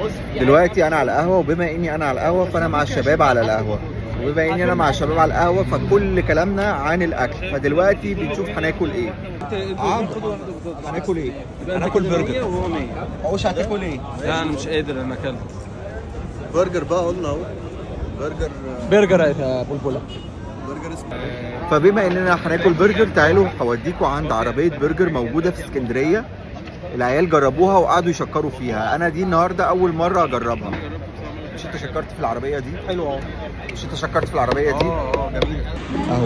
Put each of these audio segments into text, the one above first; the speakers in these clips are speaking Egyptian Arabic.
دلوقتي انا على القهوه وبما اني انا على القهوه فانا مع الشباب على القهوه وبما اني انا مع الشباب على القهوه فكل كلامنا عن الاكل فدلوقتي بنشوف هناكل ايه عمرو هناكل ايه هناكل برجر مش هتاكل ايه لا انا مش قادر انا اكلت برجر بقى قلنا اهو برجر برجر يا بلبله برجر فبما اننا هناكل برجر تعالوا هوديكوا عند عربيه برجر موجوده في اسكندريه العيال جربوها وقعدوا يشكروا فيها انا دي النهارده اول مره اجربها مش انت شكرت في العربيه دي حلو اهو مش انت شكرت في العربيه دي اه جميل اهو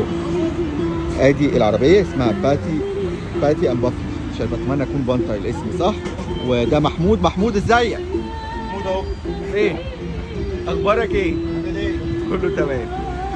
ادي العربيه اسمها باتي باتي ام بافي عشان بتمنى اكون بنطق الاسم صح وده محمود محمود ازيك محمود اهو فين اخبارك ايه كله تمام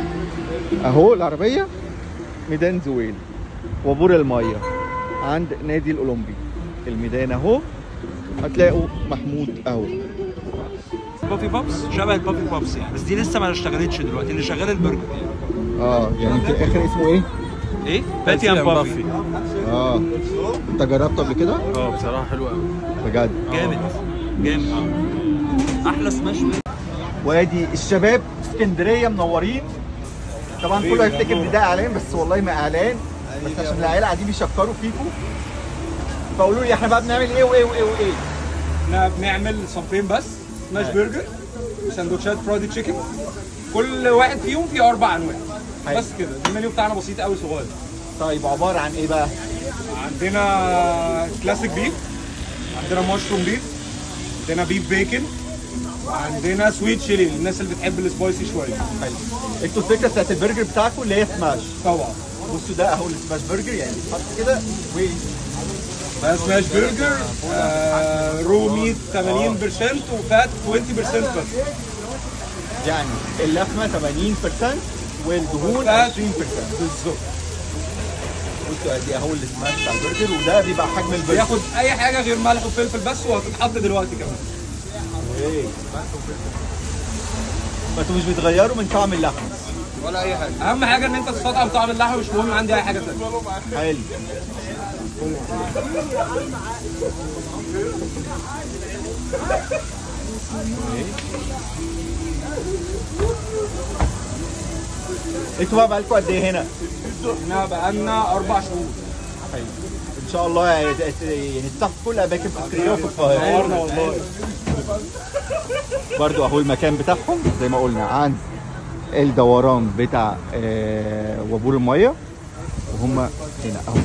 اهو العربيه ميدان زويل وبور الميه عند نادي الاولمبي الميدان اهو هتلاقوا محمود اهو بافي بابس شبه البافي بابس يعني بس دي لسه ما اشتغلتش دلوقتي اللي شغال البرجر اه يعني في الاخر اسمه ايه ايه باتي ام بافي اه انت جربته قبل كده اه بصراحه حلو قوي بجد جامد جامد احلى سماش وادي الشباب اسكندريه منورين طبعا كله هيفتكر ان ده اعلان بس والله ما اعلان بس عشان العيال قاعدين بيشكروا فيكم فقولوا لي احنا بقى بنعمل ايه وايه وايه وايه احنا بنعمل صنفين بس سماش برجر وسندوتشات فرايدي تشيكن كل واحد فيهم فيه اربع انواع حلو. بس كده المنيو بتاعنا بسيط قوي صغير طيب عباره عن ايه بقى عندنا كلاسيك بيف عندنا مشروم بيف عندنا بيف بيكن وعندنا سويت شيلي للناس اللي بتحب السبايسي شويه حلو انتوا الفكره بتاعت البرجر بتاعكم اللي هي سماش طبعا بصوا ده اهو السماش برجر يعني بيتحط كده و ده سماش برجر آه رو ميت 80% وفات 20% بس يعني اللحمه 80% والدهون 20% فات. بالظبط بصوا ادي اهو السماش بتاع البرجر وده بيبقى حجم البرجر بياخد اي حاجه غير ملح وفلفل بس وهتتحط دلوقتي كمان ايه فانتوا مش بتغيروا من طعم اللحمه ولا اي حاجه اهم حاجه ان انت تستطعم طعم اللحمه مش مهم عندي اي حاجه ثانيه حلو انتوا بقى بقالكوا قد ايه هنا؟ احنا بقالنا اربع شهور حلو ان شاء الله يعني يعني تفتحوا في كل اماكن في اسكندريه وفي القاهره نورنا والله برضو اهو المكان بتاعهم زي ما قلنا عند الدوران بتاع آه، وبور الميه وهم هنا اهو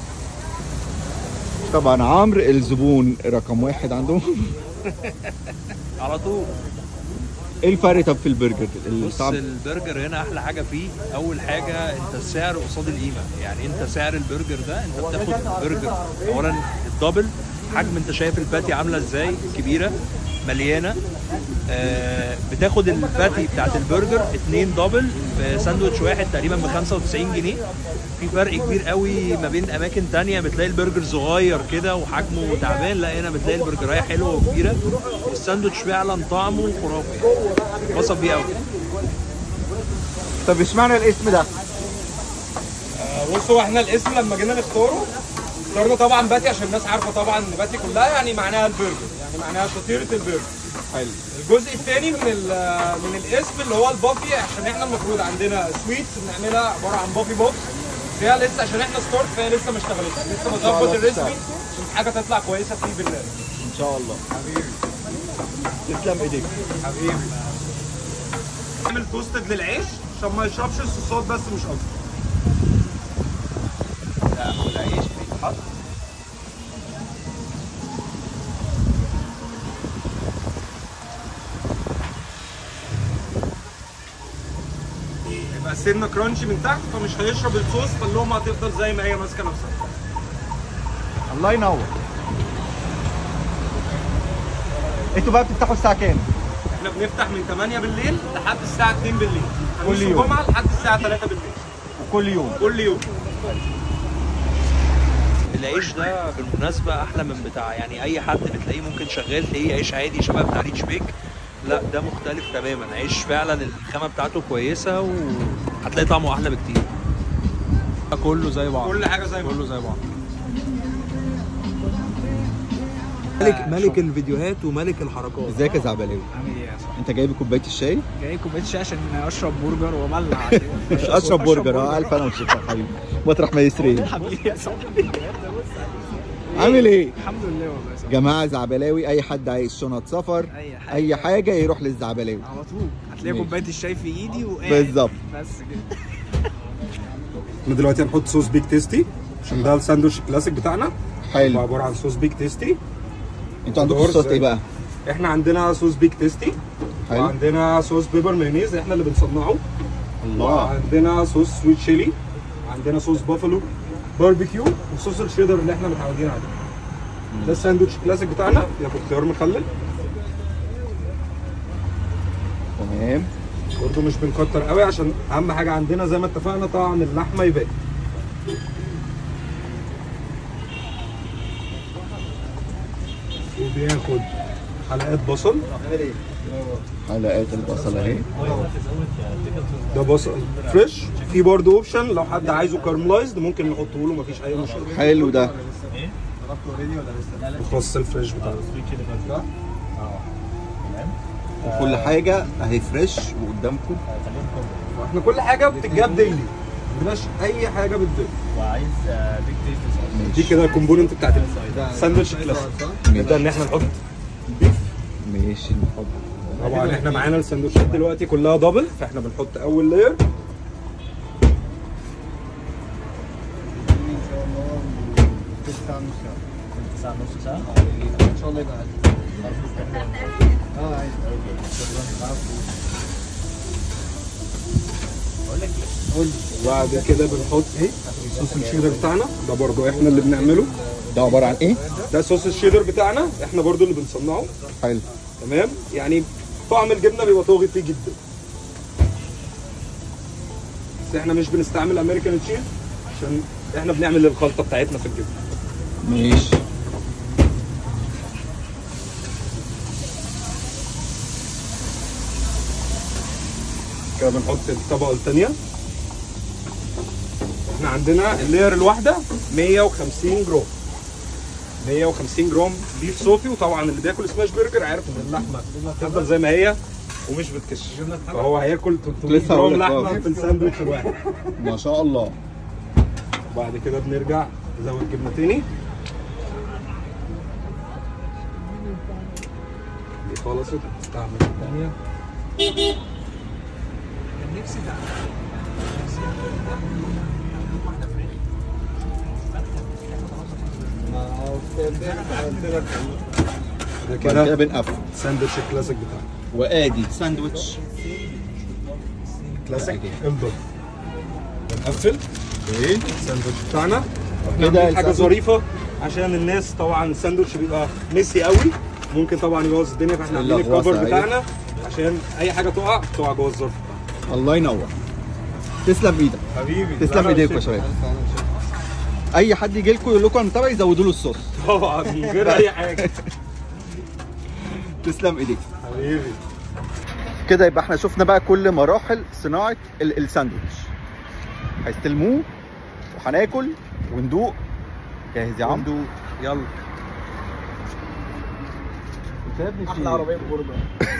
طبعا عمرو الزبون رقم واحد عندهم على طول ايه الفرق طب في البرجر بص الطعم البرجر هنا احلى حاجه فيه اول حاجه انت السعر قصاد القيمه يعني انت سعر البرجر ده انت بتاخد برجر اولا الدبل حجم انت شايف الباتي عامله ازاي كبيره مليانه آه بتاخد الباتي بتاعت البرجر اتنين دبل في ساندوتش واحد تقريبا ب 95 جنيه في فرق كبير قوي ما بين اماكن تانية بتلاقي البرجر صغير كده وحجمه تعبان لا هنا بتلاقي البرجرايه حلوه وكبيره والساندوتش فعلا طعمه خرافي يعني وصف بيه قوي طب اشمعنى الاسم ده؟ بص هو احنا الاسم لما جينا نختاره اخترنا طبعا باتي عشان الناس عارفه طبعا ان باتي كلها يعني معناها البرجر يعني معناها شطيره البرجر حلو الجزء الثاني من ال- من الاسم اللي هو البافي عشان احنا المفروض عندنا سويتس بنعملها عباره عن بافي بوكس فيها لسه عشان احنا ستارت فهي لسه ما اشتغلتش لسه شاء الله بظبط الريسبي تشتغل. عشان حاجه تطلع كويسه فيه بالله ان شاء الله حبيبي تسلم ايديك حبيبي نعمل توستد للعيش عشان ما يشربش الصوصات بس مش اكتر لا هو العيش بيتحط يبقى سنه كرانشي من تحت فمش هيشرب الصوص فاللقمه هتفضل زي ما هي ماسكه نفسها الله ينور انتوا بقى بتفتحوا الساعه كام؟ احنا بنفتح من 8 بالليل لحد الساعه 2 بالليل خميس كل يوم. وجمعه لحد الساعه 3 بالليل كل يوم كل يوم العيش ده بالمناسبة أحلى من بتاع يعني أي حد بتلاقيه ممكن شغال تلاقيه عيش عادي شبه بتاع ريتش بيك لا ده مختلف تماما عيش فعلا الخامة بتاعته كويسة وهتلاقي طعمه أحلى بكتير كله زي بعض كل حاجه زي ما كله زي بعض ملك ملك الفيديوهات وملك الحركات ازيك يا زعبلاوي عامل ايه يا صاحبي؟ انت جايب كوبايه الشاي جاي كوبايه شاي عشان اشرب برجر وابلع اشرب برجر اه الف انا والشيخ يا حبيبي مطرح ما يسري حبيبي يا صاحبي عامل ايه الحمد لله والله يا صاحبي جماعه زعبلاوي اي حد عايز شنط سفر اي حاجه اي حاجه يروح للزعبلاوي على طول هتلاقي ماشي. كوبايه الشاي في ايدي وقاعد بالظبط بس كده احنا دلوقتي هنحط صوص بيك تيستي عشان ده الساندوتش الكلاسيك بتاعنا هو حلو عباره عن صوص بيك تيستي انتوا عندكم دور صوص زي- ايه بقى احنا عندنا صوص بيك تيستي حلو وعندنا صوص بيبر مايونيز احنا اللي بنصنعه الله وعندنا صوص سويت شيلي عندنا صوص بافلو باربيكيو وصوص الشيدر اللي احنا متعودين عليه ده الساندوتش الكلاسيك بتاعنا ياخد خيار مخلل تمام برضه مش بنكتر قوي عشان اهم حاجه عندنا زي ما اتفقنا طبعا اللحمه يبان وبياخد حلقات بصل حلقات البصل اهي ده بصل فريش في برضه اوبشن لو حد عايزه كارملايزد ممكن نحطه له مفيش اي مشكله حلو ده الخاص الفريش بتاعنا وكل حاجه اهي فريش وقدامكم احنا كل حاجه بتتجاب ديلي مبناش اي حاجه بتضيف دي كده الكومبوننت بتاعت الساندوتش الكلاسيك نبدا ان احنا نحط ماشي نحط طبعا احنا معانا السندوتشات دلوقتي كلها دبل فاحنا بنحط اول لاير وبعد كده بنحط ايه صوص الشيدر بتاعنا ده برضو احنا اللي بنعمله ده عباره عن ايه ده صوص الشيدر بتاعنا احنا برضو اللي بنصنعه حلو تمام يعني طعم الجبنه بيبقى طاغي فيه جدا بس احنا مش بنستعمل امريكان تشيز عشان احنا بنعمل الخلطه بتاعتنا في الجبنه ماشي كده بنحط الطبقه الثانيه احنا عندنا اللير الواحده 150 جرام 150 جرام بيف صوفي وطبعا اللي بياكل سماش برجر عارف ان اللحمه تفضل زي ما هي ومش بتكش فهو هياكل 300 لسه هقول جرام لك، لحمه آه. في الساندوتش الواحد ما شاء الله بعد كده بنرجع نزود جبنه تاني دي خلصت نستعمل الثانيه ده بعد كده كده بنقفل ساندوتش الكلاسيك بتاعنا وادي ساندوتش كلاسيك البر بنقفل ايه الساندوتش بتاعنا كده كده حاجه الساندوتش- ظريفه عشان الناس طبعا الساندوتش بيبقى ميسي قوي ممكن طبعا يبوظ الدنيا فاحنا عاملين اللغوصة، الكفر أيوة. بتاعنا عشان اي حاجه تقع تقع جوه الظرف بتاعنا الله ينور تسلم ايدك حبيبي تسلم ايديكم يا شباب اي حد يجي لكم يقول لكم انا متابع يزودوا له الصوص طبعا من غير اي حاجه تسلم ايديك حبيبي كده يبقى احنا شفنا بقى كل مراحل صناعه ال- الساندوتش هيستلموه وهناكل وندوق جاهز يا عم عنده يلا احلى عربيه برجر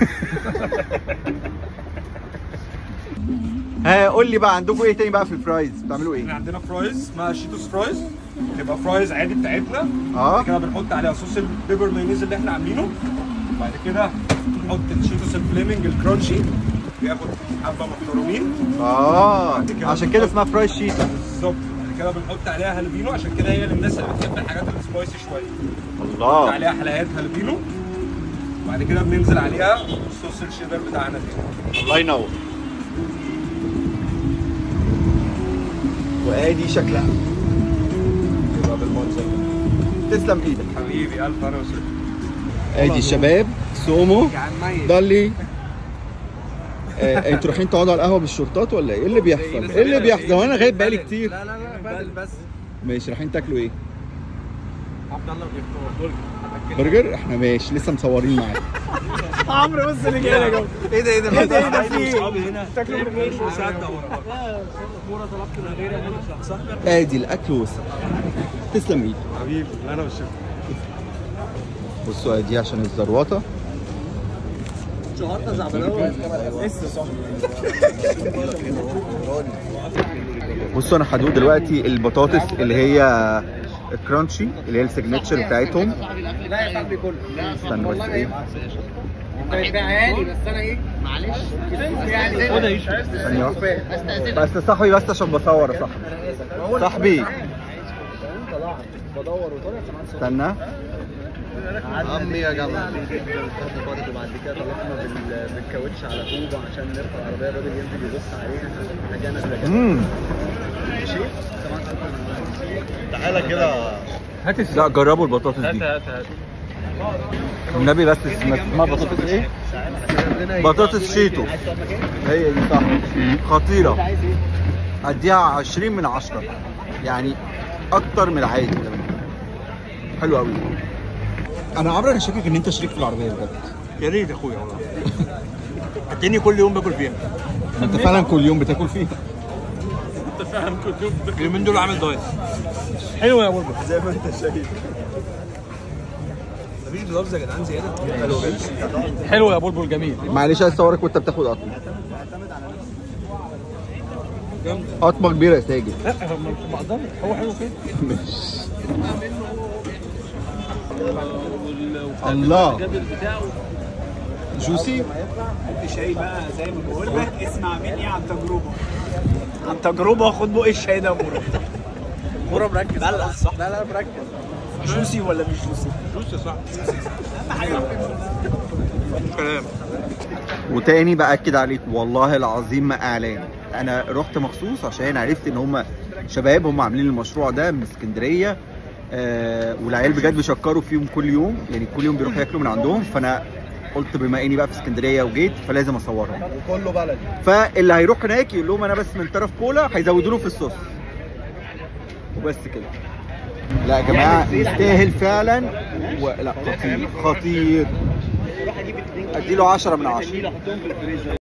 ها قول لي بقى عندكم ايه تاني بقى في الفرايز بتعملوا احنا ايه عندنا فرايز اسمها شيتوس فرايز تبقى فرايز عادي بتاعتنا اه بعد كده بنحط عليها صوص البيبر مايونيز اللي احنا عاملينه بعد كده نحط الشيتوس الفليمنج الكرانشي بياخد حبه محترمين اه بعد كده عشان كده بنحط- اسمها فرايز شيتا بالظبط بعد كده بنحط عليها هالبينو عشان كده هي للناس اللي بتحب الحاجات السبايسي شويه نحط الله عليها حلقات هالبينو بعد كده بننزل عليها صوص الشيدر بتاعنا تاني الله ينور وادي شكلها يبقى بالمنظر ده. تسلم ايدك حبيبي الف انا وسهلا ادي الشباب سومو جعان ميت ضلي آه، انتوا رايحين تقعدوا على القهوه بالشورتات ولا ايه؟ ايه اللي بيحصل؟ ايه اللي بيحصل؟ وانا غايب بقالي كتير لا لا لا بدل بس ماشي رايحين تاكلوا ايه؟ عبد الله بيختار برجر برجر؟ احنا ماشي لسه مصورين معاك عمرو بص اللي جاي يا جماعه ايه ده ايه ده ايه ده ايه ده في ايه؟ اصحابي هنا تاكلوا برجر مش مصدق ورا بعض كوره طلبت من غير صاحبي ادي الاكل وصل تسلم ايدك حبيبي انا والشيف بصوا دي عشان الزروطه بصوا انا هدوق دلوقتي البطاطس اللي هي الكرانشي اللي هي السيجنتشر بتاعتهم استنى بس ايه ثانية واحدة. بس صاحبي بس عشان بصور يا صاحبي صاحبي استنى عمي يا جماعه برضه بعد كده طلعنا بال- بالكاوتش على طوبه عشان نرفع العربيه الراجل ينزل يبص عليها حاجه انا كده امم تعالى كده لا جربوا البطاطس دي النبي بس اسمها اسمها بطاطس ايه؟ بطاطس شيتو هي دي صح خطيرة اديها 20 من 10 يعني اكتر من العادي كمان حلو قوي انا عمري انا شاكك ان انت شريك في العربيه بجد يا ريت يا اخويا والله اديني كل يوم باكل فيها انت فعلا كل يوم بتاكل فيها اليومين دول عامل دايت حلو يا بلبل زي ما انت شايف مفيش جلافز يا جدعان زياده حلو يا بلبل جميل معلش عايز اصورك وانت بتاخد قطمه قطمه كبيره يا ساجد لا ما اقدرش هو حلو كده الله جوسي الشاي بقى زي ما بقول لك اسمع مني عن تجربه عن تجربه خد بقى الشاي ده يا مرة مرة مركز لا لا صح لا لا مركز جوسي ولا مش جوسي؟ جوس صح اهم حاجه كلام وتاني باكد عليك والله العظيم ما اعلان انا رحت مخصوص عشان عرفت ان هم شباب هم عاملين المشروع ده من اسكندريه آه والعيال بجد بيشكروا فيهم كل يوم يعني كل يوم بيروحوا ياكلوا من عندهم فانا قلت بما اني بقى في اسكندريه وجيت فلازم اصورهم وكله بلدي فاللي هيروح هناك يقول لهم انا بس من طرف كولا هيزودوا له في الصوص وبس كده لا يا جماعه يستاهل فعلا و... لا خطير خطير اديله 10 من 10